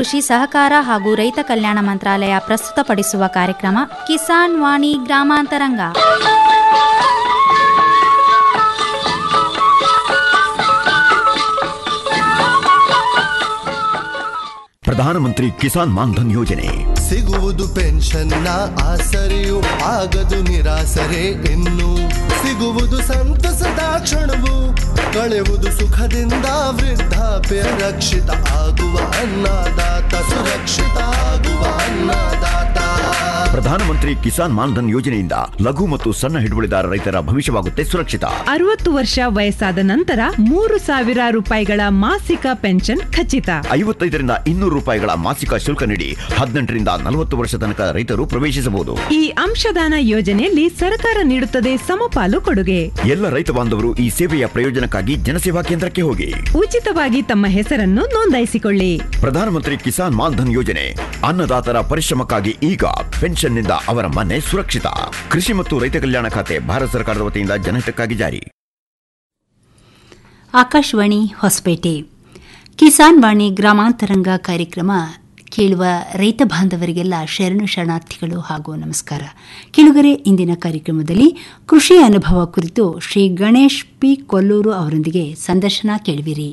ಕೃಷಿ ಸಹಕಾರ ಹಾಗೂ ರೈತ ಕಲ್ಯಾಣ ಮಂತ್ರಾಲಯ ಪ್ರಸ್ತುತಪಡಿಸುವ ಕಾರ್ಯಕ್ರಮ ಕಿಸಾನ್ ವಾಣಿ ಗ್ರಾಮಾಂತರಂಗ ಪ್ರಧಾನಮಂತ್ರಿ ಕಿಸಾನ್ ಮಾನ್ಧನ್ ಯೋಜನೆ ಸಿಗುವುದು ಪೆನ್ಷನ್ನ ಆಸರೆಯು ಆಗದು ನಿರಾಸರೆ ಇನ್ನು ಸಿಗುವುದು ಸಂತಸದ ಕ್ಷಣವು ಕಳೆಯುವುದು ಸುಖದಿಂದ ವೃದ್ಧಾಪ್ಯ ರಕ್ಷಿತ ಆಗುವ ಅನ್ನದಾತ ಸುರಕ್ಷಿತ ಆಗುವ ಅನ್ನದಾತ ಪ್ರಧಾನಮಂತ್ರಿ ಕಿಸಾನ್ ಮಾನ್ಧನ್ ಯೋಜನೆಯಿಂದ ಲಘು ಮತ್ತು ಸಣ್ಣ ಹಿಡುವಳಿದಾರ ರೈತರ ಭವಿಷ್ಯವಾಗುತ್ತೆ ಸುರಕ್ಷಿತ ಅರವತ್ತು ವರ್ಷ ವಯಸ್ಸಾದ ನಂತರ ಮೂರು ಸಾವಿರ ರೂಪಾಯಿಗಳ ಮಾಸಿಕ ಪೆನ್ಷನ್ ಖಚಿತ ಐವತ್ತೈದರಿಂದ ಇನ್ನೂರು ರೂಪಾಯಿಗಳ ಮಾಸಿಕ ಶುಲ್ಕ ನೀಡಿ ಹದಿನೆಂಟರಿಂದ ನಲವತ್ತು ವರ್ಷ ತನಕ ರೈತರು ಪ್ರವೇಶಿಸಬಹುದು ಈ ಅಂಶದಾನ ಯೋಜನೆಯಲ್ಲಿ ಸರ್ಕಾರ ನೀಡುತ್ತದೆ ಸಮಪಾಲು ಕೊಡುಗೆ ಎಲ್ಲ ರೈತ ಬಾಂಧವರು ಈ ಸೇವೆಯ ಪ್ರಯೋಜನಕ್ಕಾಗಿ ಜನಸೇವಾ ಕೇಂದ್ರಕ್ಕೆ ಹೋಗಿ ಉಚಿತವಾಗಿ ತಮ್ಮ ಹೆಸರನ್ನು ನೋಂದಾಯಿಸಿಕೊಳ್ಳಿ ಪ್ರಧಾನಮಂತ್ರಿ ಕಿಸಾನ್ ಮಾನ್ಧನ್ ಯೋಜನೆ ಅನ್ನದಾತರ ಪರಿಶ್ರಮಕ್ಕಾಗಿ ಈಗ ಪೆನ್ಷನ್ನಿಂದ ಅವರ ಮನೆ ಸುರಕ್ಷಿತ ಕೃಷಿ ಮತ್ತು ರೈತ ಕಲ್ಯಾಣ ಖಾತೆ ಭಾರತ ಸರ್ಕಾರದ ವತಿಯಿಂದ ಜನಹಿತಕ್ಕಾಗಿ ಜಾರಿ ಆಕಾಶವಾಣಿ ಹೊಸಪೇಟೆ ಕಿಸಾನ್ ವಾಣಿ ಗ್ರಾಮಾಂತರಂಗ ಕಾರ್ಯಕ್ರಮ ಕೇಳುವ ರೈತ ಬಾಂಧವರಿಗೆಲ್ಲ ಶರಣು ಶರಣಾರ್ಥಿಗಳು ಹಾಗೂ ನಮಸ್ಕಾರ ಕೇಳುಗರೆ ಇಂದಿನ ಕಾರ್ಯಕ್ರಮದಲ್ಲಿ ಕೃಷಿ ಅನುಭವ ಕುರಿತು ಶ್ರೀ ಗಣೇಶ್ ಪಿ ಕೊಲ್ಲೂರು ಅವರೊಂದಿಗೆ ಸಂದರ್ಶನ ಕೇಳುವಿರಿ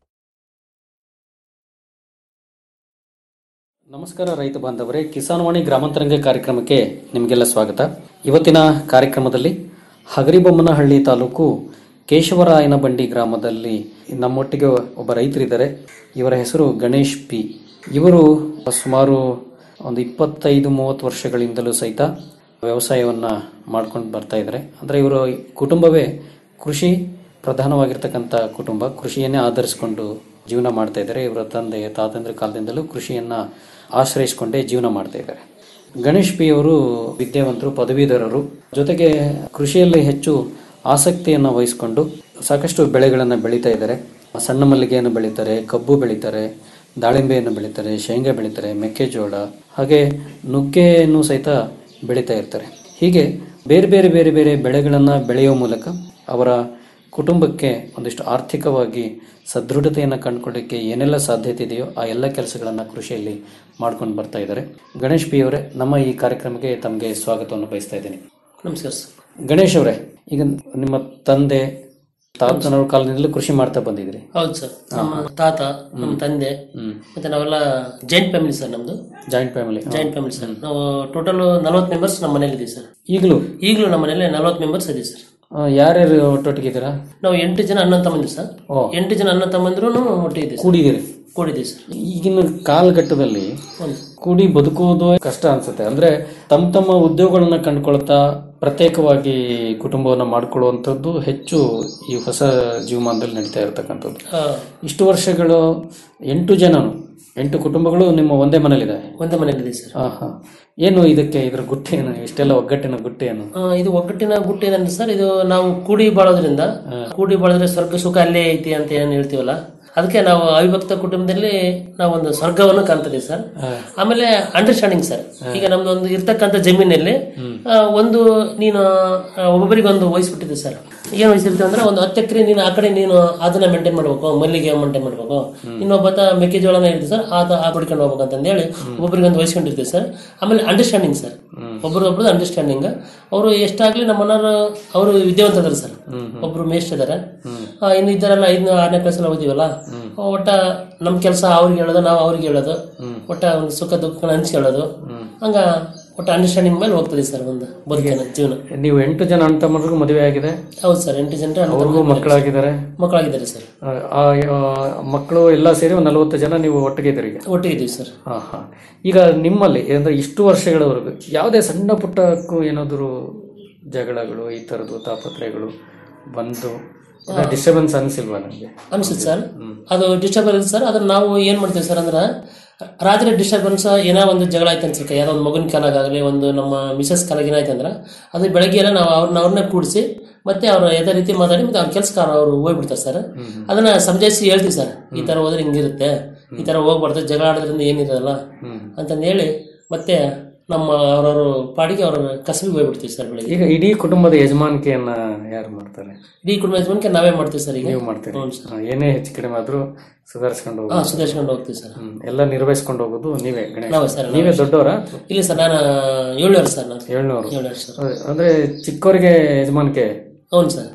ನಮಸ್ಕಾರ ರೈತ ಬಾಂಧವರೇ ಕಿಸಾನ್ ವಾಣಿ ಗ್ರಾಮಾಂತರಂಗ ಕಾರ್ಯಕ್ರಮಕ್ಕೆ ನಿಮಗೆಲ್ಲ ಸ್ವಾಗತ ಇವತ್ತಿನ ಕಾರ್ಯಕ್ರಮದಲ್ಲಿ ಹಗರಿಬೊಮ್ಮನಹಳ್ಳಿ ತಾಲೂಕು ಕೇಶವರಾಯನ ಬಂಡಿ ಗ್ರಾಮದಲ್ಲಿ ನಮ್ಮೊಟ್ಟಿಗೆ ಒಬ್ಬ ರೈತರಿದ್ದಾರೆ ಇವರ ಹೆಸರು ಗಣೇಶ್ ಪಿ ಇವರು ಸುಮಾರು ಒಂದು ಇಪ್ಪತ್ತೈದು ಮೂವತ್ತು ವರ್ಷಗಳಿಂದಲೂ ಸಹಿತ ವ್ಯವಸಾಯವನ್ನು ಮಾಡ್ಕೊಂಡು ಬರ್ತಾ ಇದ್ದಾರೆ ಅಂದರೆ ಇವರ ಕುಟುಂಬವೇ ಕೃಷಿ ಪ್ರಧಾನವಾಗಿರ್ತಕ್ಕಂಥ ಕುಟುಂಬ ಕೃಷಿಯನ್ನೇ ಆಧರಿಸಿಕೊಂಡು ಜೀವನ ಮಾಡ್ತಾ ಇದ್ದಾರೆ ಇವರ ತಂದೆ ತಾತಂದ್ರ ಕಾಲದಿಂದಲೂ ಕೃಷಿಯನ್ನ ಆಶ್ರಯಿಸಿಕೊಂಡೇ ಜೀವನ ಮಾಡ್ತಾ ಇದ್ದಾರೆ ಗಣೇಶ್ ಪಿ ಅವರು ವಿದ್ಯಾವಂತರು ಪದವೀಧರರು ಜೊತೆಗೆ ಕೃಷಿಯಲ್ಲಿ ಹೆಚ್ಚು ಆಸಕ್ತಿಯನ್ನು ವಹಿಸಿಕೊಂಡು ಸಾಕಷ್ಟು ಬೆಳೆಗಳನ್ನು ಬೆಳೀತಾ ಇದ್ದಾರೆ ಸಣ್ಣ ಮಲ್ಲಿಗೆಯನ್ನು ಬೆಳೀತಾರೆ ಕಬ್ಬು ಬೆಳೀತಾರೆ ದಾಳಿಂಬೆಯನ್ನು ಬೆಳೀತಾರೆ ಶೇಂಗಾ ಬೆಳೀತಾರೆ ಮೆಕ್ಕೆಜೋಳ ಹಾಗೆ ನುಗ್ಗೆಯನ್ನು ಸಹಿತ ಬೆಳೀತಾ ಇರ್ತಾರೆ ಹೀಗೆ ಬೇರೆ ಬೇರೆ ಬೇರೆ ಬೇರೆ ಬೆಳೆಗಳನ್ನು ಬೆಳೆಯುವ ಮೂಲಕ ಅವರ ಕುಟುಂಬಕ್ಕೆ ಒಂದಿಷ್ಟು ಆರ್ಥಿಕವಾಗಿ ಸದೃಢತೆಯನ್ನು ಕಂಡುಕೊಳ್ಳಿಕ್ಕೆ ಏನೆಲ್ಲ ಸಾಧ್ಯತೆ ಇದೆಯೋ ಆ ಎಲ್ಲ ಕೆಲಸಗಳನ್ನು ಕೃಷಿಯಲ್ಲಿ ಮಾಡ್ಕೊಂಡು ಬರ್ತಾ ಇದ್ದಾರೆ ಗಣೇಶ್ ಪಿ ಅವರೇ ನಮ್ಮ ಈ ಕಾರ್ಯಕ್ರಮಕ್ಕೆ ತಮಗೆ ಸ್ವಾಗತವನ್ನು ಬಯಸ್ತಾ ಇದ್ದೀನಿ ನಮಸ್ಕಾರ ಸರ್ ಗಣೇಶ್ ಅವರೇ ಈಗ ನಿಮ್ಮ ತಂದೆ ತಾತನವ್ರ ಕಾಲದಿಂದಲೂ ಕೃಷಿ ಮಾಡ್ತಾ ಬಂದಿದ್ರಿ ಹೌದು ಸರ್ ನಮ್ಮ ತಾತ ನಮ್ಮ ತಂದೆ ಮತ್ತೆ ನಾವೆಲ್ಲ ಜಾಯಿಂಟ್ ಫ್ಯಾಮಿಲಿ ಸರ್ ನಮ್ದು joint family joint family sir ನಾವು ಟೋಟಲ್ ನಲವತ್ತು ಮೆಂಬರ್ಸ್ ನಮ್ಮ ಮನೇಲಿ ಇದೀವಿ ಸರ್ ಈಗಲೂ ಈಗಲೂ ನಮ್ಮ ಮನೇಲಿ ನಲವತ್ತು ಮೆಂಬರ್ಸ್ ಇದೀವಿ ಸರ್ ಯಾರ್ಯಾರು ಒಟ್ಟೊಟ್ಟಿಗಿದ್ದೀರಾ ನಾವು ಎಂಟು ಜನ ಅಣ್ಣ ತಮ್ಮಂದಿರು ಸರ್ ಎಂಟು ಜನ ಅಣ್ಣ ತಮ್ಮಂದಿರು ಒಟ್ಟಿದ್ದೀವಿ ಸರ್ ಕೂಡಿದ್ದೀರಿ ಕೂಡಿದ್ದೀವಿ ಸರ್ ಈಗಿನ ಕಾಲಘಟ್ಟದಲ್ಲಿ ಕೂಡಿ ಬದುಕುವುದು ಕಷ್ಟ ಅನ್ಸುತ್ತೆ ಅಂದ್ರೆ ತಮ್ಮ ತಮ್ಮ ಉದ್ಯೋಗಗಳನ್ನ ಕಂಡುಕೊಳ್ತಾ ಪ್ರತ್ಯೇಕವಾಗಿ ಕುಟುಂಬವನ್ನ ಮಾಡ್ಕೊಳ್ಳುವಂಥದ್ದು ಹೆಚ್ಚು ಈ ಹೊಸ ಜೀವಮಾನದಲ್ಲಿ ನಡೀತಾ ಇರತಕ್ಕಂಥದ್ದು ಆ, ಇಷ್ಟು ವರ್ಷಗಳು ಎಂಟು ಜನನು ಎಂಟು ಕುಟುಂಬಗಳು ನಿಮ್ಮ ಒಂದೇ ಮನೇಲಿದೆ ಒಂದೇ ಮನೇಲಿ ಇದೀವಿ ಸರ್ ಹಾ ಏನು ಇದಕ್ಕೆ ಇದ್ರ ಗುಟ್ಟು ಏನು ಇಷ್ಟೆಲ್ಲ ಒಗ್ಗಟ್ಟಿನ ಗುಟ್ಟು ಏನು ಆ, ಇದು ಒಗ್ಗಟ್ಟಿನ ಗುಟ್ಟು ಏನಂದ್ರೆ ಸರ್ ಇದು ನಾವು ಕೂಡಿ ಬಾಳೋದ್ರಿಂದ ಕೂಡಿ ಬಾಳಿದ್ರೆ ಸ್ವರ್ಗ ಸುಖ ಅಲ್ಲೇ ಐತಿ ಅಂತ ಏನ್ ಹೇಳ್ತೀವಲ್ಲ ಅದಕ್ಕೆ ನಾವು ಅವಿಭಕ್ತ ಕುಟುಂಬದಲ್ಲಿ ನಾವು ಒಂದು ಸ್ವರ್ಗವನ್ನು ಕಾಣ್ತದೆ ಸರ್ ಆಮೇಲೆ ಅಂಡರ್ಸ್ಟ್ಯಾಂಡಿಂಗ್ ಸರ್ ಈಗ ನಮ್ದು ಒಂದು ಇರ್ತಕ್ಕಂಥ ಜಮೀನಲ್ಲಿ ಆ, ಒಂದು ನೀನು ಆ, ಒಬ್ಬೊಬ್ಬರಿಗೆ ಒಂದು ವಹಿಸ್ಬಿಟ್ಟಿದೆ ಸರ್ ಏನ್ ವಹಿಸಿರ್ತೀವಿ ಅಂದ್ರೆ ಒಂದು ಹತ್ತು ಎಕರೆ ನೀನು ಆ ಕಡೆ ನೀನು ಅದನ್ನ ಮೇಂಟೈನ್ ಮಾಡ್ಬೇಕು ಮಲ್ಲಿಗೆ ಮೇಂಟೈನ್ ಮಾಡ್ಬೇಕು ಇನ್ನೊಬ್ಬತ ಮೆಕ್ಕೆಜೋಳನ ಇರ್ತೀವಿ ಸರ್ ಆತ ಆ ಬಿಡ್ಕೊಂಡು ಹೋಗ್ಬೇಕು ಅಂತ ಹೇಳಿ ಒಬ್ಬೊಬ್ಬರಿಗೆ ಒಂದು ವಹಿಸ್ಕೊಂಡಿರ್ತೀವಿ ಸರ್ ಆಮೇಲೆ ಅಂಡರ್ಸ್ಟ್ಯಾಂಡಿಂಗ್ ಸರ್ ಒಬ್ಬರೊಬ್ರದ್ದು ಅಂಡರ್ಸ್ಟ್ಯಾಂಡಿಂಗ್ ಅವರು ಎಷ್ಟಾಗ್ಲಿ ನಮ್ಮ ಮನೆಯವರು ಅವರು ವಿದ್ಯಾವಂತ ಅದಾರ ಸರ್ ಒಬ್ರು ಮೇಷ್ಟ್ ಇದಾರೆ ಆ, ಇನ್ನು ಇದ್ದಾರಲ್ಲ ಐದನೇ ಆರನೇ ಕ್ಲಾಸ್ ಎಲ್ಲ ಓದಿವಲ್ಲ ಒಟ್ಟ ನಮ್ಮ ಕೆಲಸ ಅವ್ರಿಗೆ ಹೇಳೋದು ನಾವು ಅವ್ರಿಗೆ ಹೇಳೋದು ಒಟ್ಟ ಒಂದು ಸುಖ ದುಃಖ ಹಂಚ್ಕೊಳ್ಳೋದು ಹಂಗ ಒಟ್ಟ ಅಂಡರ್ಸ್ಟ್ಯಾಂಡಿಂಗ್ ಮೇಲೆ ಹೋಗ್ತದೆ ಸರ್ ಒಂದು ಬದುಕಿನ ಜೀವನ ನೀವು ಎಂಟು ಜನ ಅಣ್ಣ ತಮ್ಮರಿಗೂ ಮದುವೆ ಆಗಿದೆ ಹೌದು ಸರ್ ಎಂಟು ಜನರ ಅವ್ರಿಗೂ ಮಕ್ಕಳಾಗಿದ್ದಾರೆ ಮಕ್ಕಳಾಗಿದ್ದಾರೆ ಸರ್ ಆ, ಆ, ಮಕ್ಕಳು ಎಲ್ಲ ಸೇರಿ ಒಂದು ನಲವತ್ತು ಜನ ನೀವು ಒಟ್ಟಿಗೆ ಇದ್ದೀರಿ ಈಗ ಒಟ್ಟಿಗೆ ಇದ್ದೀವಿ ಸರ್ ಹಾ ಹಾ ಈಗ ನಿಮ್ಮಲ್ಲಿ ಅಂದ್ರೆ ಇಷ್ಟು ವರ್ಷಗಳವರೆಗೂ ಯಾವುದೇ ಸಣ್ಣ ಪುಟ್ಟಕ್ಕೂ ಏನಾದರೂ ಜಗಳಗಳು ಈ ಥರದ್ದು ತಾಪತ್ರಯಗಳು ಬಂದು ಡಿಸ್ಟರ್ಬೆನ್ಸ್ ಅನಿಸಿಲ್ವಾ ನನಗೆ ಅನ್ಸುತ್ತೆ ಸರ್ ಅದು ಡಿಸ್ಟರ್ಬೆನ್ಸ್ ಸರ್ ಅದನ್ನ ನಾವು ಏನ್ ಮಾಡ್ತೀವಿ ಸರ್ ಅಂದ್ರೆ ರಾತ್ರಿ ಡಿಸ್ಟರ್ಬೆನ್ಸ್ ಏನೋ ಒಂದು ಜಗಳ ಆಯ್ತು ಅನ್ಸುತ್ತೆ ಯಾವ್ದೋ ಒಂದು ಮಗನ ಕಾಲಾಗಲಿ ಒಂದು ನಮ್ಮ ಮಿಸಸ್ ಕಾಲಾಗ ಏನಾಯ್ತು ಅಂದ್ರೆ ಅದು ಬೆಳಗ್ಗೆ ಎಲ್ಲ ನಾವು ಅವ್ರನ್ನ ಅವ್ರನ್ನ ಕೂಡಿಸಿ ಮತ್ತೆ ಅವ್ರು ಯಾವುದೇ ರೀತಿ ಮಾತಾಡಿ ಮತ್ತೆ ಅವ್ರ ಕೆಲಸಕಾರ ಅವರು ಹೋಗ್ಬಿಡ್ತಾರೆ ಸರ್ ಅದನ್ನ ಸಮಜಾಯಿಸಿ ಹೇಳ್ತೀವಿ ಸರ್ ಈ ತರ ಹೋದ್ರೆ ಹಿಂಗಿರುತ್ತೆ ಈ ತರ ಹೋಗ್ಬಾರ್ದು ಜಗಳ ಆಡೋದ್ರಿಂದ ಏನಿರಲ್ಲ ಅಂತಂದು ಹೇಳಿ ಮತ್ತೆ ನಮ್ಮ ಅವ್ರವ್ರ ಪಾಡಿಗೆ ಅವ್ರ ಕಸಬಿಗೆ ಹೋಗ್ಬಿಡ್ತೀವಿ ಸರ್ ಬೆಳಿಗ್ಗೆ ಈಗ ಇಡೀ ಕುಟುಂಬದ ಯಜಮಾನಿಕೆಯನ್ನ ಯಾರು ಮಾಡ್ತಾರೆ ಇಡೀ ಕುಟುಂಬ ಯಜಮಾನಿಕೆ ನಾವೇ ಮಾಡ್ತೀವಿ ಸರ್ ಈಗ ನೀವು ಮಾಡ್ತೀರಿ ಹ್ಞೂ ಸರ್ ಹಾ, ಏನೇ ಹೆಚ್ಚು ಕಡಿಮೆ ಆದ್ರೂ ಸುಧಾರಿಸ್ಕೊಂಡು ಹಾ ಹೋಗೋದು ಸುಧಾರಿಸ್ಕೊಂಡು ಹೋಗ್ತೀವಿ ಸರ್ ಹ್ಮ್. ಎಲ್ಲ ನಿರ್ವಹಿಸ್ಕೊಂಡು ಹೋಗೋದು ನೀವೇ ಗಣೇಶ ನಾವೇ ಸರ್ ನೀವೇ ದೊಡ್ಡವರ ಇಲ್ಲ ಸರ್ ನಾನು ಏಳುವರೆ ಸರ್ ನಾನು ಏಳ್ನೂರು ಏಳುವರೆ ಸರ್ ಅಂದ್ರೆ ಚಿಕ್ಕವರಿಗೆ ಯಜಮಾನಿಕೆ ಹೌದು ಸರ್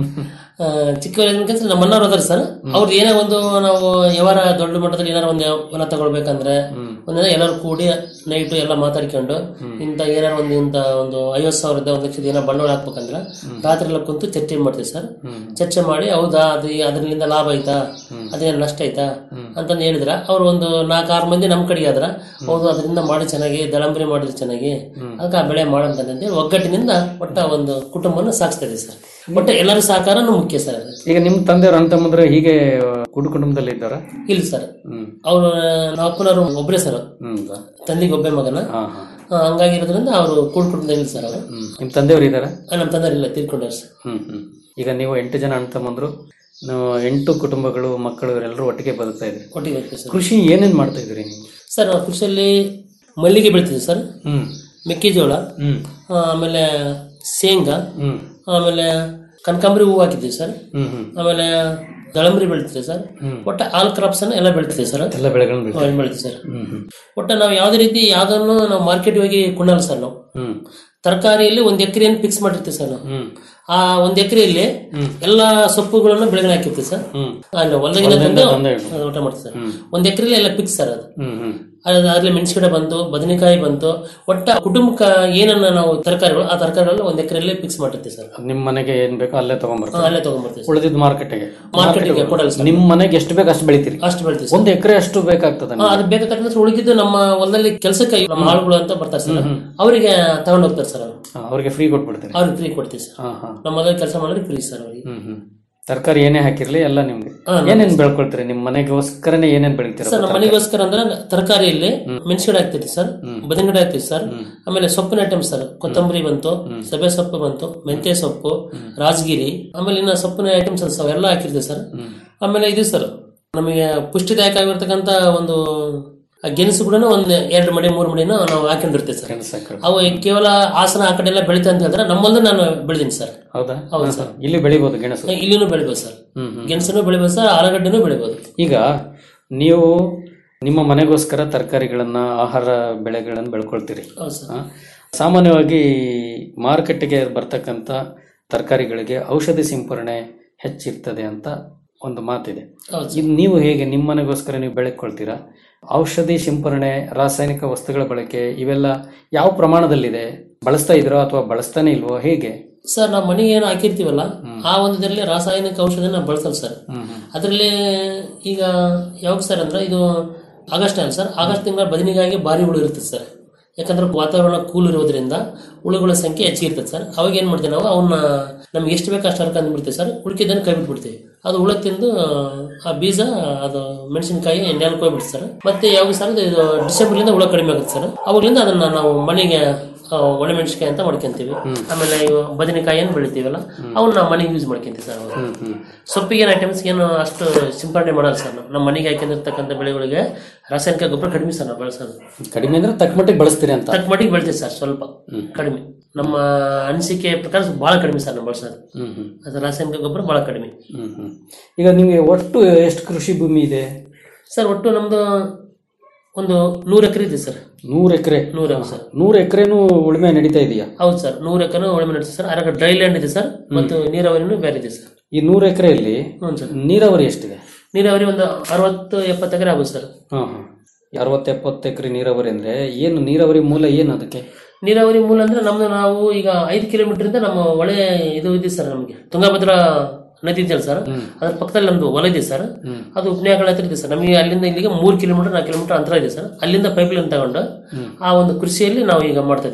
ಆ, ಚಿಕ್ಕವರ ಯಜಮಾನಿಕೆ ನಮ್ಮ ಮನ್ನವ್ರು ಅದಾರ ಸರ್ ಅವ್ರು ಏನೇ ಒಂದು ನಾವು ಯಾವಾರ ದೊಡ್ಡ ಮಟ್ಟದಲ್ಲಿ ಏನಾರ ಒಂದು ಹೊಲ ತಗೊಳ್ಬೇಕಂದ್ರೆ ಒಂದಿನ ಎಲ್ಲರೂ ಕೂಡಿ ನೈಟ್ ಎಲ್ಲ ಮಾತಾಡ್ಕೊಂಡು ಇಂಥ ಏನಾರ ಒಂದು ಇಂಥ ಒಂದು ಐವತ್ತು ಸಾವಿರದ ಒಂದು ಲಕ್ಷದ ಏನೋ ಬಂಡವಾಳ ಹಾಕ್ಬೇಕಂದ್ರೆ ರಾತ್ರಿ ಎಲ್ಲ ಕುಂತು ಚರ್ಚೆ ಮಾಡ್ತೀವಿ ಸರ್ ಚರ್ಚೆ ಮಾಡಿ ಹೌದಾ ಅದು ಅದರಿಂದ ಲಾಭ ಆಯ್ತಾ ಅದೇನು ನಷ್ಟ ಆಯ್ತಾ ಅಂತಂದು ಹೇಳಿದ್ರ ಅವ್ರು ಒಂದು ನಾಲ್ಕು ಆರು ಮಂದಿ ನಮ್ಮ ಕಡೆಗೆ ಆದ್ರ ಹೌದು ಅದರಿಂದ ಮಾಡಿ ಚೆನ್ನಾಗಿ ದಳಂಬರಿ ಮಾಡಿದ್ರೆ ಚೆನ್ನಾಗಿ ಅದಕ್ಕೆ ಆ ಬೆಳೆ ಮಾಡಂತಂದೇಳಿ ಒಗ್ಗಟ್ಟಿನಿಂದ ಒಟ್ಟ ಒಂದು ಕುಟುಂಬನ ಸಾಗಿಸ್ತಾ ಇದೆ ಸರ್ ಒಟ್ಟ ಎಲ್ಲರ ಸಹಕಾರನೂ ಮುಖ್ಯ ಸರ್ ಈಗ ನಿಮ್ ತಂದೆಯವ್ರ ಅಣ್ಣ ತಮ್ಮಂದ್ರೆ ಹೀಗೆ ಕೂಡು ಕುಟುಂಬದಲ್ಲಿ ಇದ್ದಾರ ಇಲ್ಲ ಸರ್ ಹ್ಮ್ ಅವರು ನಮ್ಮ ಅಪ್ಪನವರು ಒಬ್ಬರೇ ಸರ್ ಹ್ಮ್ ತಂದೆಗೆ ಒಬ್ಬೇ ಮಗನ ಹಾ ಹಾ ಆ, ಹಂಗಾಗಿರೋದ್ರಿಂದ ಅವರು ಕೂಡ್ ಕುಟುಂಬದಲ್ಲಿ ಇಲ್ಲ ಸರ್ ಅವರು ಹ್ಮ್ ನಿಮ್ ತಂದೆಯವ್ರು ಇದಾರ ನಮ್ಮ ತಂದೆ ಇಲ್ಲ ತೀರ್ಕೊಂಡಾರ ಸರ್ ಹ್ಮ್ ಹ್ಮ್ ಈಗ ನೀವು ಎಂಟು ಜನ ಅಣ್ಣ ತಮ್ಮಂದ್ರು ನೀವು ಎಂಟು ಕುಟುಂಬಗಳು ಮಕ್ಕಳು ಇವರೆಲ್ಲರೂ ಒಟ್ಟಿಗೆ ಬದುಕ್ತಾ ಇದ್ರಿ ಒಟ್ಟಿಗೆ ಹೋಗ್ತೀವಿ ಸರ್ ಕೃಷಿ ಏನೇನ್ ಮಾಡ್ತಾ ಇದ್ರಿ ನೀವು ಸರ್ ನಾವು ಕೃಷಿಯಲ್ಲಿ ಮಲ್ಲಿಗೆ ಬೆಳಿತೀವಿ ಸರ್ ಹ್ಮ್ ಮೆಕ್ಕೆಜೋಳ ಹ್ಮ್ ಆ, ಆಮೇಲೆ ಶೇಂಗಾ ಹ್ಮ್ ಆಮೇಲೆ ಕನಕಾಂಬರಿ ಹೂವು ಹಾಕಿದ್ದೀವಿ ಸರ್ ಹ್ಮ್ ಹ್ಮ್ ಆಮೇಲೆ ದಳಂಬರಿ ಬೆಳಿತೀವಿ ಸರ್ ಒಟ್ಟ ಆಲ್ ಕ್ರಾಪ್ಸ್ ಅನ್ನ ಎಲ್ಲ ಬೆಳಿತೀವಿ ಸರ್ ಎಲ್ಲ ಬೆಳೆಗಳನ್ನ ಬೆಳಿತೀರಿ. ಹ್ಮ್, ಬೆಳಿತೀವಿ ಸರ್ ಹ್ಮ್ ಹ್ಮ್ ಒಟ್ಟ ನಾವು ಯಾವುದೇ ರೀತಿ ಯಾವ್ದನ್ನು ನಾವು ಮಾರ್ಕೆಟ್ ಹೋಗಿ ಕೊಂಡಲ್ಲ ಸರ್ ನಾವು ಹ್ಮ್ ತರಕಾರಿಯಲ್ಲಿ ಒಂದ್ ಎಕರೆಯನ್ನು ಫಿಕ್ಸ್ ಮಾಡಿರ್ತೀವಿ ಸರ್ ನಾವು ಹ್ಮ್ ಆ ಒಂದ್ ಎಕರೆಯಲ್ಲಿ ಎಲ್ಲಾ ಸೊಪ್ಪುಗಳನ್ನು ಬೆಳಗ್ಗೆ ಹಾಕಿರ್ತೀವಿ ಸರ್ ಹ್ಮ್ ಅಲ್ಲ ಹೊಲದಾಗಿನ ಹೊಲದಿಂದ ತಂದು ತಂದು ಅದು ಊಟ ಮಾಡ್ತೀವಿ ಸರ್ ಒಂದ್ ಎಕರೆಯಲ್ಲಿ ಎಲ್ಲ ಫಿಕ್ಸ್ ಸರ್ ಅದು ಹ್ಮ್ ಹ್ಮ್ ಅದು ಅದ್ರಲ್ಲಿ ಮೆಣಸಿನಕಾಯಿ ಬಂತು ಬದನೆಕಾಯಿ ಬಂತು ಒಟ್ಟ ಕುಟುಂಬಕ್ಕೆ ಏನನ್ನ ನಾವು ತರಕಾರಿಗಳು ಆ ತರಕಾರಿಗಳು ಒಂದ್ ಎಕರೆಯಲ್ಲಿ ಫಿಕ್ಸ್ ಮಾಡಿರ್ತೀವಿ ಸರ್ ನಿಮ್ ಮನೆಗೆ ಏನ್ ಬೇಕೋ ಅಲ್ಲೇ ಹಾ, ತಗೊಂಡ್ಬರ್ತೀರಿ ಅಲ್ಲೇ ತಗೊಂಡ್ಬರ್ತೀವಿ ಸರ್ ಉಳಿದಿದ್ದು ಮಾರ್ಕೆಟ್ಗೆ ಮಾರ್ಕೆಟ್ಗೆ ಕೊಡಲ್ಲ ಸರ್ ನಿಮ್ ಮನೆಗೆ ಎಷ್ಟು ಬೇಕು ಅಷ್ಟು ಬೆಳಿತೀರಿ ಅಷ್ಟು ಬೆಳಿತೀವಿ ಸರ್ ಒಂದ್ ಎಕರೆ ಅಷ್ಟು ಬೇಕಾಗ್ತದ ಹಾ, ಅದು ಬೇಕಾದ್ರೆ ಉಳಿದಿದ್ದು ನಮ್ಮ ಹೊಲದಲ್ಲಿ ಕೆಲಸಕ್ಕೆ ನಮ್ಮ ಆಳುಗಳು ಅಂತ ಬರ್ತಾರೆ ಸರ್ ಅವರಿಗೆ ತಗೊಂಡ್ ಹೋಗ್ತಾರೆ ಸರ್ ಅವರು ಅವ್ರಿಗೆ ಫ್ರೀ ಕೊಟ್ಬಿಡ್ತೀರಿ ಅವ್ರಿಗೆ ಫ್ರೀ ಕೊಡ್ತೀವಿ ಸರ್ ಹಾ ಹಾ ನಮ್ಮ ಹೊಲದಲ್ಲಿ ಕೆಲಸ ಮಾಡಿದ್ರೆ ಫ್ರೀ ಸರ್ ಅವರಿಗೆ ಹ್ಮ್ ಹ್ಮ್ ತರಕಾರಿ ಏನೇ ಹಾಕಿರ್ಲಿ ಎಲ್ಲ ನಿಮ್ಗೆ ಹಾ, ಏನೇನ್ ಬೆಳ್ಕೊಳ್ತೀರಿ ನಿಮ್ ಮನೆಗೋಸ್ಕರನೇ ಏನೇನ್ ಬೆಳಿತೀರ ಸರ್ ನಮ್ಮ ಮನೆಗೋಸ್ಕರ ಅಂದ್ರೆ ತರಕಾರಿಯಲ್ಲಿ ಮೆಣಸಿನ ಹಾಕ್ತೀವಿ ಸರ್ ಬದನೆಗಿಡ ಹಾಕ್ತೀವಿ ಸರ್ ಆಮೇಲೆ ಸೊಪ್ಪಿನ ಐಟಮ್ಸ್ ಸರ್ ಕೊತ್ತಂಬರಿ ಬಂತು ಸಭೆ ಸೊಪ್ಪು ಬಂತು ಮೆಂತ್ಯ ಸೊಪ್ಪು ರಾಜಗಿರಿ ಆಮೇಲೆ ಇನ್ನ ಸೊಪ್ಪಿನ ಐಟಮ್ಸ್ ಅವೆಲ್ಲ ಹಾಕಿರ್ತೀವಿ ಸರ್ ಆಮೇಲೆ ಇದು ಸರ್ ನಮಗೆ ಪುಷ್ಟಿದಾಯಕ ಆಗಿರ್ತಕ್ಕಂಥ ಒಂದು ಆ ಗೆಣಸು ಕೂಡ ಒಂದ್ ಎರಡು ಮಡಿ ಮೂರು ಮಡಿನ ನಾವು ಹಾಕೊಂಡಿರ್ತೀವಿ ಸರ್ ಗೆಣಸು ಅವು ಕೇವಲ ಹಾಸನ ಆ ಕಡೆ ಎಲ್ಲ ಬೆಳಿತಾ ಅಂತ ಹೇಳಿದ್ರೆ ನಮ್ಮಲ್ಲಿ ನಾನು ಬೆಳೆದೀನಿ ಸರ್ ಹೌದಾ ಹೌದು ಹಾ, ಸರ್. ಹಾ. ಇಲ್ಲಿ ಬೆಳಿಬೋದು ಗೆಣಸು ಇಲ್ಲಿನೂ ಬೆಳಿಬೋದು ಸರ್ ಹ್ಮ್ ಹ್ಮ್ ಗೆಣಸನ್ನು ಬೆಳಿಬೋದು ಸರ್ ಆಲೂಗಡ್ಡೆನೂ ಬೆಳಿಬೋದು ಈಗ ನೀವು ನಿಮ್ಮ ಮನೆಗೋಸ್ಕರ ತರಕಾರಿಗಳನ್ನ ಆಹಾರ ಬೆಳೆಗಳನ್ನ ಬೆಳ್ಕೊಳ್ತೀರಿ ಹೌದು ಸರ್ ಆ? ಸಾಮಾನ್ಯವಾಗಿ ಮಾರುಕಟ್ಟೆಗೆ ಬರ್ತಕ್ಕಂಥ ತರಕಾರಿಗಳಿಗೆ ಔಷಧಿ ಸಿಂಪರಣೆ ಹೆಚ್ಚಿರ್ತದೆ ಅಂತ ಒಂದು ಮಾತಿದೆ ಹೌದು ಇದು ನೀವು ಹೇಗೆ ನಿಮ್ಮ ಮನೆಗೋಸ್ಕರ ನೀವು ಬೆಳೆಕೊಳ್ತೀರಾ ಔಷಧಿ ಸಿಂಪರಣೆ ರಾಸಾಯನಿಕ ವಸ್ತುಗಳ ಬಳಕೆ ಇವೆಲ್ಲ ಯಾವ ಪ್ರಮಾಣದಲ್ಲಿದೆ ಬಳಸ್ತಾ ಇದ್ರೋ ಅಥವಾ ಬಳಸ್ತಾನೆ ಇಲ್ವೋ ಹೇಗೆ ಸರ್ ನಾವು ಮನೆಗೆ ಏನು ಹಾಕಿರ್ತೀವಲ್ಲ ಆ ಒಂದು ಇದರಲ್ಲಿ ರಾಸಾಯನಿಕ ಔಷಧ ನಾವು ಬಳಸಲ್ಲ ಸರ್ ಅದರಲ್ಲಿ ಈಗ ಯಾವಾಗ ಸರ್ ಅಂದ್ರೆ ಇದು ಆಗಸ್ಟ್ ಅಲ್ಲ ಸರ್ ಆಗಸ್ಟ್ ತಿಂಗಳ ಬದನೆಗಾಗಿ ಭಾರಿ ಹುಳು ಇರ್ತದೆ ಸರ್ ಯಾಕಂದ್ರೆ ವಾತಾವರಣ ಕೂಲ್ ಇರೋದ್ರಿಂದ ಹುಳುಗಳ ಸಂಖ್ಯೆ ಹೆಚ್ಚಿಗೆ ಇರ್ತದೆ ಸರ್ ಅವಾಗ ಏನ್ ಮಾಡ್ತೀವಿ ನಾವು ಅವನ್ನ ನಮ್ಗೆ ಎಷ್ಟು ಬೇಕು ಅಷ್ಟು ಹರ್ಕೊಂಡ್ ಬಿಡ್ತೀವಿ ಸರ್ ಉಳಿಕಿದ್ದನ್ನು ಕೈ ಬಿಟ್ಬಿಡ್ತೀವಿ ಅದು ಹುಳ ತಿಂದು ಆ ಬೀಜ ಅದು ಮೆಣಸಿನಕಾಯಿ ನೆಲಕ್ಕೆ ಹೋಗ್ಬಿಡ್ತು ಸರ್ ಮತ್ತೆ ಯಾವಾಗ ಸರ್ ಇದು ಡಿಸೆಂಬರ್ಲಿಂದ ಹುಳ ಕಡಿಮೆ ಆಗುತ್ತೆ ಸರ್ ಅವಾಗಲಿಂದ ಅದನ್ನ ನಾವು ಮನೆಗೆ ಆ, ಒಣಮೆಣಸಿನಕಾಯಿ ಅಂತ ಮಾಡ್ಕೊಂತೀವಿ ಆಮೇಲೆ ಇವು ಬದನೆಕಾಯಿ ಏನು ಬೆಳಿತೀವಲ್ಲ ಅವನ್ನ ನಾವು ಮನೆಗೆ ಯೂಸ್ ಮಾಡ್ಕೊಂತೀವಿ ಸರ್ ಅವಾಗ ಸೊಪ್ಪಿಗೆ ಐಟಮ್ಸ್ ಏನು ಅಷ್ಟು ಸಿಂಪಡಣೆ ಮಾಡಲ್ಲ ಸರ್ ನಾವು ನಮ್ಮ ಮನೆಗೆ ಹಾಕೊಂಡಿರ್ತಕ್ಕಂಥ ಬೆಳೆಗಳಿಗೆ ರಾಸಾಯನಿಕ ಗೊಬ್ಬರ ಕಡಿಮೆ ಸರ್ ನಾವು ಬಳಸೋದು ಕಡಿಮೆ ಅಂದ್ರೆ ತಕ್ಕ ಮಟ್ಟಿಗೆ ಬಳಸ್ತೀರಿ ಅಂತ ತಕ್ಕ ಮಟ್ಟಿಗೆ ಬೆಳಿತೀವಿ ಸರ್ ಸ್ವಲ್ಪ ಕಡಿಮೆ ನಮ್ಮ ಅನಿಸಿಕೆ ಪ್ರಕಾರ ಬಹಳ ಕಡಿಮೆ ಸರ್ ನಾವು ಬಳಸೋದು ಹ್ಮ್ ಹ್ಮ್ ಅದು ರಾಸಾಯನಿಕ ಗೊಬ್ಬರ ಬಹಳ ಕಡಿಮೆ ಹ್ಮ್ ಹ್ಮ್ ಈಗ ನಿಮಗೆ ಒಟ್ಟು ಎಷ್ಟು ಕೃಷಿ ಭೂಮಿ ಇದೆ ಸರ್ ಒಟ್ಟು ನಮ್ದು ಒಂದು ನೂರು ಎಕರೆ ಇದೆ ಸರ್ ನೂರು ಎಕರೆ ನೂರು ಎಕರೆ ಸರ್ ನೂರು ಎಕರೆನೂ ಉಳುಮೆ ನಡೀತಾ ಇದೆಯಾ ಹೌದು ಸರ್ ನೂರು ಎಕರೆ ಉಳುಮೆ ನಡೆಸಿ ಸರ್ ಅರಾಗ ಡ್ರೈ ಲ್ಯಾಂಡ್ ಇದೆ ಸರ್ ಮತ್ತು ನೀರಾವರಿನೂ ಬೇರೆ ಇದೆ ಸರ್ ಈ ನೂರು ಎಕರೆಯಲ್ಲಿ ಹ್ಞೂ ಸರ್ ನೀರಾವರಿ ಎಷ್ಟಿದೆ ನೀರಾವರಿ ಒಂದು ಅರವತ್ತು ಎಪ್ಪತ್ತು ಎಕರೆ ಆಗುತ್ತೆ ಸರ್ ಹಾ ಹಾ ಅರವತ್ತು ಎಪ್ಪತ್ತು ಎಕರೆ ನೀರಾವರಿ ಅಂದ್ರೆ ಏನು ನೀರಾವರಿ ಮೂಲ ಏನು ಅದಕ್ಕೆ ನೀರಾವರಿ ಮೂಲ ಅಂದ್ರೆ ನಮ್ದು ನಾವು ಈಗ ಐದು ಕಿಲೋಮೀಟರ್ ಇಂದ ನಮ್ಮ ಹೊಳೆ ಇದು ಇದೆ ಸರ್ ನಮಗೆ ತುಂಗಭದ್ರಾ ನದಿ ಇದೆಯಲ್ಲ ಸರ್ ಅದ್ರ ಪಕ್ಕದಲ್ಲಿ ನಮ್ದು ಹೊಲ ಇದೆ ಸರ್ ಅದು ಉಪನಯಗಳ ಹತ್ರ ಇದೆ ಸರ್ ನಮಗೆ ಅಲ್ಲಿಂದ ಇಲ್ಲಿಗೆ ಮೂರು ಕಿಲೋಮೀಟರ್ ನಾಲ್ಕು ಕಿಲೋಮೀಟರ್ ಅಂತರ ಇದೆ ಸರ್ ಅಲ್ಲಿಂದ ಪೈಪ್ ಲೈನ್ ತಗೊಂಡು ಆ ಒಂದು ಕೃಷಿಯಲ್ಲಿ ನಾವು ಈಗ ಮಾಡ್ತಾ ಇದ್ದೀವಿ ಸರ್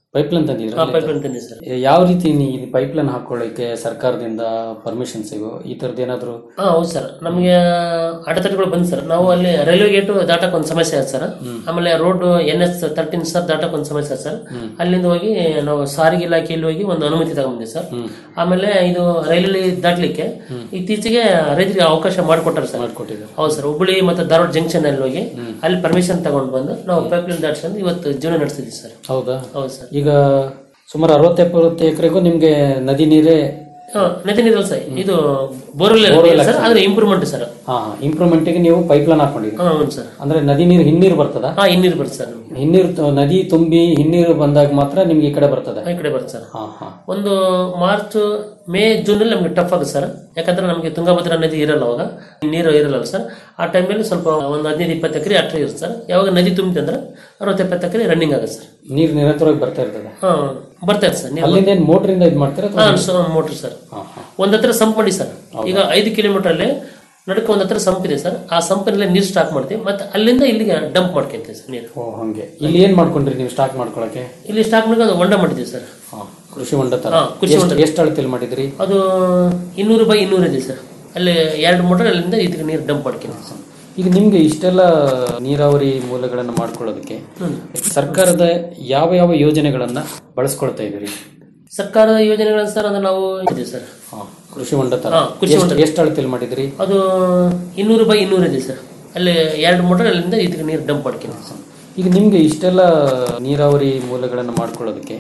ಪೈಪ್ಲೈನ್ ತಂದಿದ್ರ ಪೈಪ್ ತಂದಿದೆ ಸರ್ ಯಾವ ರೀತಿ ನೀವು ಪೈಪ್ಲೈನ್ ಹಾಕೊಳ್ಳಿಕ್ಕೆ ಸರ್ಕಾರದಿಂದ ಪರ್ಮಿಷನ್ ಸಿಗೋ ಈ ತರದ್ ಏನಾದ್ರು ಹಾ ಹೌದು ಸರ್ ನಮಗೆ ಅಡೆತಡೆಗಳು ಬಂದು ಸರ್ ನಾವು ಅಲ್ಲಿ ರೈಲ್ವೆ ಗೇಟ್ ದಾಟಕ್ ಒಂದು ಸಮಸ್ಯೆ ಆಯ್ತು ಸರ್ ಆಮೇಲೆ road N S thirteen sir ದಾಟಕ್ ಒಂದು ಸಮಸ್ಯೆ ಆಯ್ತು ಸರ್ ಅಲ್ಲಿಂದ ಹೋಗಿ ನಾವು ಸಾರಿಗೆ ಇಲಾಖೆಯಲ್ಲಿ ಹೋಗಿ ಒಂದು ಅನುಮತಿ ತಗೊಂಡಿದ್ದೆ ಸರ್ ಆಮೇಲೆ ಇದು ರೈಲಲ್ಲಿ ದಾಟ್ಲಿಕ್ಕೆ ಇತ್ತೀಚೆಗೆ ರೈತರಿಗೆ ಅವಕಾಶ ಮಾಡಿಕೊಟ್ಟಾರೆ ಸರ್ ಕೊಟ್ಟಿದ್ದಾರೆ ಹೌದು ಸರ್ ಹುಬ್ಬಳ್ಳಿ ಮತ್ತೆ ಧಾರವಾಡ ಜಂಕ್ಷನ್ ಅಲ್ಲಿ ಹೋಗಿ ಅಲ್ಲಿ ಪರ್ಮಿಷನ್ ತಗೊಂಡು ಬಂದು ನಾವು ಪೈಪ್ಲೈನ್ ದಾಟ್ಸ್ಕೊಂಡು ಇವತ್ತು ಜೀವನ ನಡೆಸ್ತಿದ್ವಿ ಸರ್ ಹೌದಾ ಹೌದು ಸರ್ ಈಗ ಸುಮಾರು ಅರವತ್ತು ಎಪ್ಪತ್ತು ಎಕರೆಗೂ ನಿಮ್ಗೆ ನದಿ ನೀರೇ ಹಾ, ನದಿ ನೀರು ಸರ್ ಇದು ಬೋರ್ವೆಲ್ ಸರ್ ಆದ್ರೆ ಇಂಪ್ರೂವ್ಮೆಂಟ್ ಸರ್ ಹಾ ಇಂಪ್ರೂವ್ಮೆಂಟ್ಗೆ ನೀವು ಪೈಪ್ಲೈನ್ ಹಾಕೊಂಡಿದ್ದೀರಿ ಹಾ ಹೌದು ಸರ್ ಅಂದ್ರೆ ನದಿ ನೀರು ಹಿನ್ನೀರು ಬರ್ತದ ಹಾ ಇನ್ನೀರು ಬರುತ್ತೆ ಸರ್ ನಮ್ಗೆ ಹಿನ್ನೀರು ತ- ನದಿ ತುಂಬಿ ಹಿನ್ನೀರು ಬಂದಾಗ ಮಾತ್ರ ನಿಮ್ಗೆ ಈ ಕಡೆ ಬರ್ತದೆ ಈ ಕಡೆ ಬರುತ್ತೆ ಸರ್ ಹಾ ಹಾ ಒಂದು ಮಾರ್ಚ್ ಮೇ ಜೂನ್ ಅಲ್ಲಿ ನಮಗೆ ಟಫ್ ಆಗುತ್ತೆ ಸರ್ ಯಾಕಂದ್ರೆ ನಮಗೆ ತುಂಗಭದ್ರಾ ನದಿ ಇರಲ್ಲ ಅವಾಗ ನೀರು ಇರಲ್ಲ ಸರ್ ಆ ಟೈಮಲ್ಲಿ ಸ್ವಲ್ಪ ಒಂದು ಹದಿನೈದು ಇಪ್ಪತ್ತು ಎಕರೆ ಅಟ್ರೆ ಇರುತ್ತೆ ಸರ್ ಯಾವಾಗ ನದಿ ತುಂಬಿತೆ ಅಂದ್ರೆ ಅರವತ್ತು ಎಪ್ಪತ್ತು ಎಕರೆ ರನ್ನಿಂಗ್ ಆಗುತ್ತೆ ಸರ್ ನೀರು ನಿರಂತರವಾಗಿ ಬರ್ತಾ ಇರ್ತದೆ ಹಾ ಬರ್ತಾ ಇದೆ ಸರ್ ನೀರು ಅಲ್ಲಿಂದ ಏನ್ ಮೋಟ್ರಿಂದ ಇದು ಮಾಡ್ತೀರಾ ಅಥವಾ- ಮೋಟ್ರ್ ಸರ್ ಹಾ ಹಾ ಒಂದ್ ಹತ್ರ ಸಂಪ್ ಮಾಡಿ ಸರ್ ಈಗ ಐದು ಕಿಲೋಮೀಟರ್ ಅಲ್ಲಿ ನಡಕ ಒಂದ್ ಹತ್ರ ಸಂಪ್ ಇದೆ ಸರ್ ಆ ಸಂಪಿನಲ್ಲೇ ನೀರು ಸ್ಟಾಕ್ ಮಾಡ್ತೀವಿ ಮತ್ತೆ ಅಲ್ಲಿಂದ ಇಲ್ಲಿಗೆ ಡಂಪ್ ಮಾಡ್ಕೊಂತೀವಿ ಸರ್ ನೀರು ಓ ಹಂಗೆ ಇಲ್ಲಿ ಏನ್ ಮಾಡ್ಕೊಂಡ್ರಿ ನೀವು ಸ್ಟಾಕ್ ಮಾಡ್ಕೊಳಕ್ಕೆ ಇಲ್ಲಿ ಸ್ಟಾಕ್ ಮಾಡ್ಕೊಂಡು ಹೊಂಡ ಮಾಡಿದ್ದೀವಿ ಸರ್ ಹಾ ಕೃಷಿ ಹೊಂಡ ತರ ಹಾ, ಕೃಷಿ ಎಷ್ಟ್- ಹೊಂಡ. ಎಷ್ಟ್ ಅಳತೆಲಿ ಮಾಡಿದ್ರಿ ಅದು ಇನ್ನೂರು ಬೈ ಇನ್ನೂರು ಇದೆ ಸರ್ ಅಲ್ಲಿ ಎರಡು ಮೋಟರ್ ಅಲ್ಲಿಂದ ಇದಕ್ಕೆ ನೀರು ಡಂಪ್ ಮಾಡ್ಕೊಂತೀವಿ ಸರ್ ಈಗ ನಿಮ್ಗೆ ಇಷ್ಟೆಲ್ಲ ನೀರಾವರಿ ಮೂಲಗಳನ್ನ ಮಾಡ್ಕೊಳ್ಳೋದಕ್ಕೆ ಸರ್ಕಾರದ ಯಾವ ಯಾವ ಯೋಜನೆಗಳನ್ನ ಬಳಸ್ಕೊಳ್ತಾ ಇದೀರಿ ಸರ್ಕಾರದ ಯೋಜನೆಗಳನ್ನ ಸರ್ ಅಂದ್ರೆ ನಾವು ಇದೆ ಸರ್ ಹಾ ಕೃಷಿ ಹೊಂಡ ತರ ಹಾ, ಕೃಷಿ ಹೊಂಡ. ಎಷ್ಟ್- ಎಷ್ಟ್ ಅಳತೆಲಿ ಮಾಡಿದ್ರಿ ಅದು ಇನ್ನೂರು ಬೈ ಇನ್ನೂರು ಇದೆ ಸರ್ ಅಲ್ಲಿ ಎರಡು ಮೋಟರ್ ಅಲ್ಲಿಂದ ಇದಕ್ಕೆ ನೀರು ಡಂಪ್ ಮಾಡ್ಕೊಂತೀವಿ ಸರ್ ಈಗ ನಿಮ್ಗೆ ಇಷ್ಟೆಲ್ಲ ನೀರಾವರಿ ಮೂಲಗಳನ್ನ ಮಾಡ್ಕೊಳ್ಳೋದಕ್ಕೆ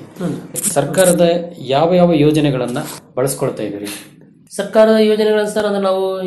ಸರ್ಕಾರದ ಯಾವ ಯಾವ ಯೋಜನೆಗಳನ್ನ ಬಳಸ್ಕೊಳ್ತಾ ಇದೀರಿ ಸರ್ಕಾರದ ಯೋಜನೆಗಳನ್ನ ಸರ್ ಅಂದ್ರೆ ನಾವು